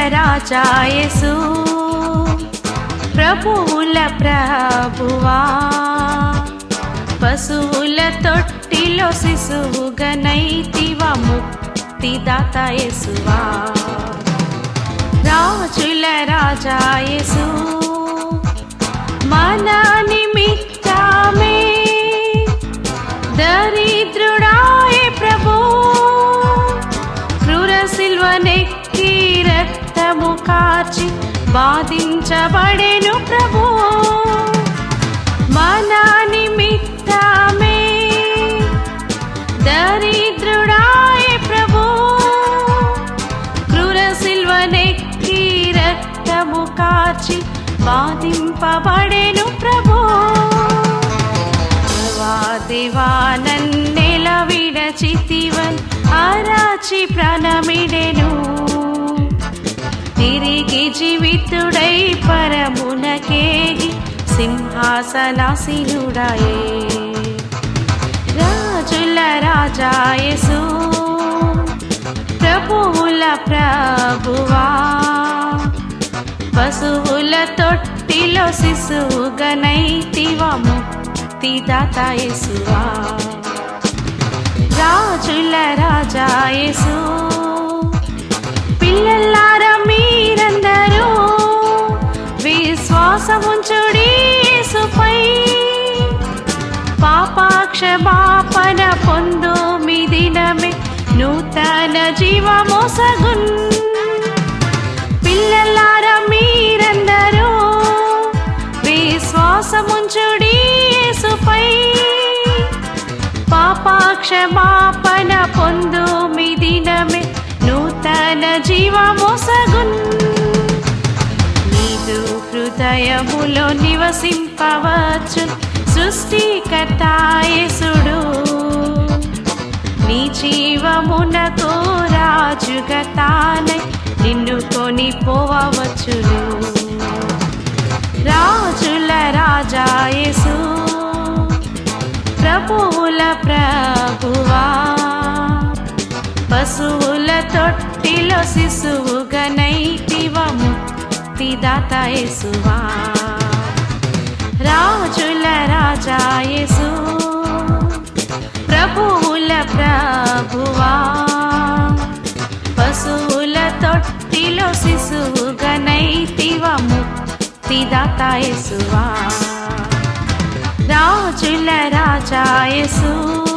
రాజాయసు ప్రభువుల ప్రభువా పశువుల తొట్టిలో శిశువుగా నైతివ ముక్తిదాత యేసువా రాజుల రాజాయసు మన నిమిత్తమే దరిద్రుడాయ ప్రభు క్రూర సిల్వనెక్కి రక్తము కార్చి బాధించబడెను ప్రభు మన నిమిత్తమే దరిద్రుడాయ ప్రభు క్రూర సిల్వనెక్కి రక్తము కార్చి బాధింపబడెను ప్రభు దేవా దేవా నన్నెల విడచితివన్ ఆరాచి ప్రాణమిడెను తిరిగి జీవితుడై పరమునకేగి సింహాసనాసీనుడాయే రాజుల రాజాయసు ప్రభువుల ప్రభువా పశువుల తొట్టిలో శిశువుగా నైతివ ముక్తిదాత యేసువా రాజుల రాజాయసు పిల్లలార మీరందరూ విశ్వాసముంచుడి యేసుపై పాపాక్షమాపణ పొందు మీ దినమే నూతన జీవమోసగున్ పిల్లలార మీరందరూ విశ్వాసముంచుడి యేసుపై పాపాక్షమాపణ పొందు మీ దినమే నూతన జీవమోసగున్ నీదు హృదయములో నివసింపవచ్చు సృష్టికర్తాయసుడు నీ జీవమునకు రాజుగా తానై నిన్ను కొని పోవచ్చును రాజుల రాజాయసు ప్రభువుల ప్రభువా పశువుల తొట్టిలో శిశువుగా నైతివ ముక్తిదాత యేసువా రాజుల రాజాయసు ప్రభువుల ప్రభువా పశువుల తొట్టిలో శిశువుగా నైతివ ముక్తిదాత యేసువా రాజుల రాజాయసు